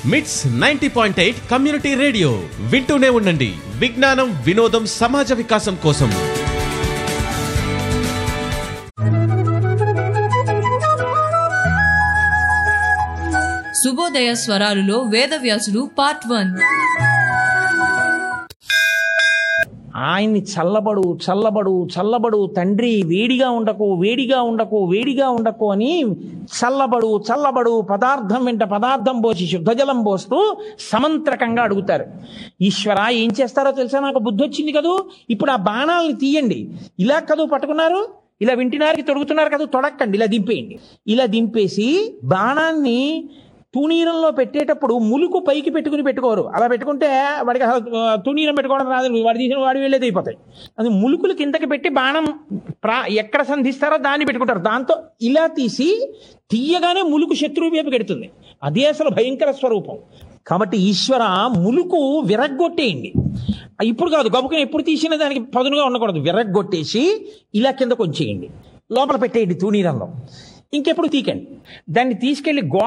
మిట్స్ ninety point eight community radio వింటూనే ఉండండి విజ్ఞానం వినోదం సమాజ వికాసం కోసం శుభోదయ స్వరాలులో వేదవ్యాసుడు పార్ట్ వన్ ఆయన్ని చల్లబడు చల్లబడు చల్లబడు తండ్రి వేడిగా ఉండకు వేడిగా ఉండకు వేడిగా ఉండకు అని చల్లబడు చల్లబడు పదార్థం వెంట పదార్థం పోసి శుద్ధజలం పోస్తూ సమంత్రకంగా అడుగుతారు ఈశ్వర ఏం చేస్తారో తెలుసా నాకు బుద్ధి వచ్చింది కదూ ఇప్పుడు ఆ బాణాలని తీయండి ఇలా కదూ పట్టుకున్నారు ఇలా వింటినారికి తొడుగుతున్నారు కదా తొడక్కండి ఇలా దింపేయండి ఇలా దింపేసి బాణాన్ని తునీరంలో పెట్టేటప్పుడు ములుకు పైకి పెట్టుకుని పెట్టుకోరు అలా పెట్టుకుంటే వాడికి అసలు ఆ, తునీరం పెట్టుకోవడం రాదు వాడు తీసిన వాడి వెళ్ళేది అయిపోతాయి అది ములుకులు కిందకి పెట్టి బాణం ప్రా ఎక్కడ సంధిస్తారో దాన్ని పెట్టుకుంటారు దాంతో ఇలా తీసి తీయగానే ములుకు శత్రువు వైపు పెడుతుంది అదే అసలు భయంకర స్వరూపం కాబట్టి ఈశ్వర ములుకు విరగ్గొట్టేయండి ఇప్పుడు కాదు గబుకుని ఎప్పుడు తీసిన దానికి పదునుగా ఉండకూడదు విరగ్గొట్టేసి ఇలా కింద కొంచేయండి లోపల పెట్టేయండి తూనీరంలో ఇంకెప్పుడు తీకండి దాన్ని తీసుకెళ్లి గో